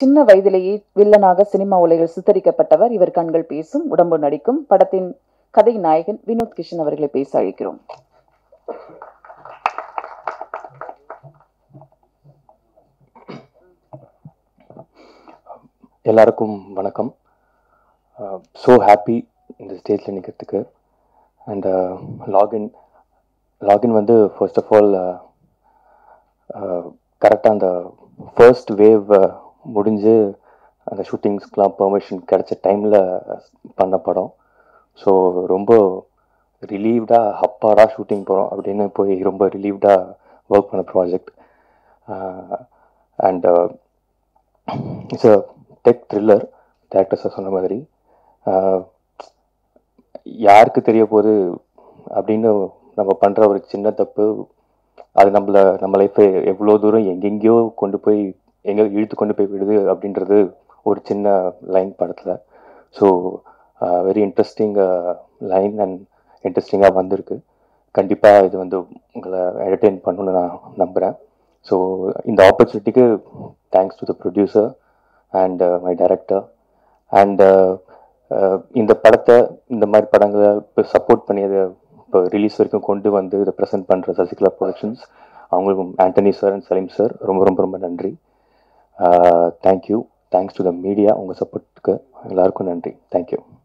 சின்ன வயதிலேயே வில்லனாக சினிமா உலகில் சித்தரிக்கப்பட்டவர் இவர் கண்கள் பேசும் உடம்பு நடிக்கும் படத்தின் கதை நாயகன் வினோத் கிஷன் அவர்களை பேச அழைக்கிறோம் எல்லாருக்கும் வணக்கம் ஸோ ஹாப்பி இந்த ஸ்டேஜில் நிற்கிறதுக்கு அண்ட் லாகின் லாகின் வந்து ஃபர்ஸ்ட் ஆஃப் ஆல் கரெக்டாக அந்த ஃபர்ஸ்ட் வேவ் முடிஞ்சு அந்த ஷூட்டிங்ஸ்க்கெலாம் பெர்மிஷன் கிடைச்ச டைமில் பண்ண படம் ஸோ ரொம்ப ரிலீவ்டாக அப்பாடா ஷூட்டிங் போகிறோம் அப்படின்னு போய் ரொம்ப ரிலீவ்டாக ஒர்க் பண்ண project and it's a tech thriller டேரக்டர்ஸாக சொன்ன மாதிரி ஆஹ் யாருக்கு தெரிய போகுது அப்படின்னு நம்ம பண்ணுற ஒரு சின்ன தப்பு அது நம்மளை நம்ம லைஃப்பை எவ்வளோ தூரம் எங்கெங்கேயோ கொண்டு போய் எங்கே இழுத்து கொண்டு போய் விடுது அப்படின்றது ஒரு சின்ன லைன் படத்தில் so very interesting line and இன்ட்ரெஸ்டிங்காக வந்திருக்கு கண்டிப்பாக இது வந்து உங்களை என்டர்டெயின் பண்ணணும்னு நான் நம்புகிறேன் ஸோ இந்த ஆப்பர்ச்சுனிட்டிக்கு thanks to the producer and my director and இந்த படத்தை இந்த மாதிரி படங்களை இப்போ சப்போர்ட் பண்ணி அதை இப்போ ரிலீஸ் வரைக்கும் கொண்டு வந்து இதை ப்ரெசென்ட் பண்ணுற சசிகலா ப்ரொடக்ஷன்ஸ் அவங்களுக்கும் Antony sir and Salim sir ரொம்ப ரொம்ப ரொம்ப நன்றி thank you thanks to the media உங்கள் சப்போர்ட்டுக்கு எல்லாருக்கும் நன்றி தேங்க்யூ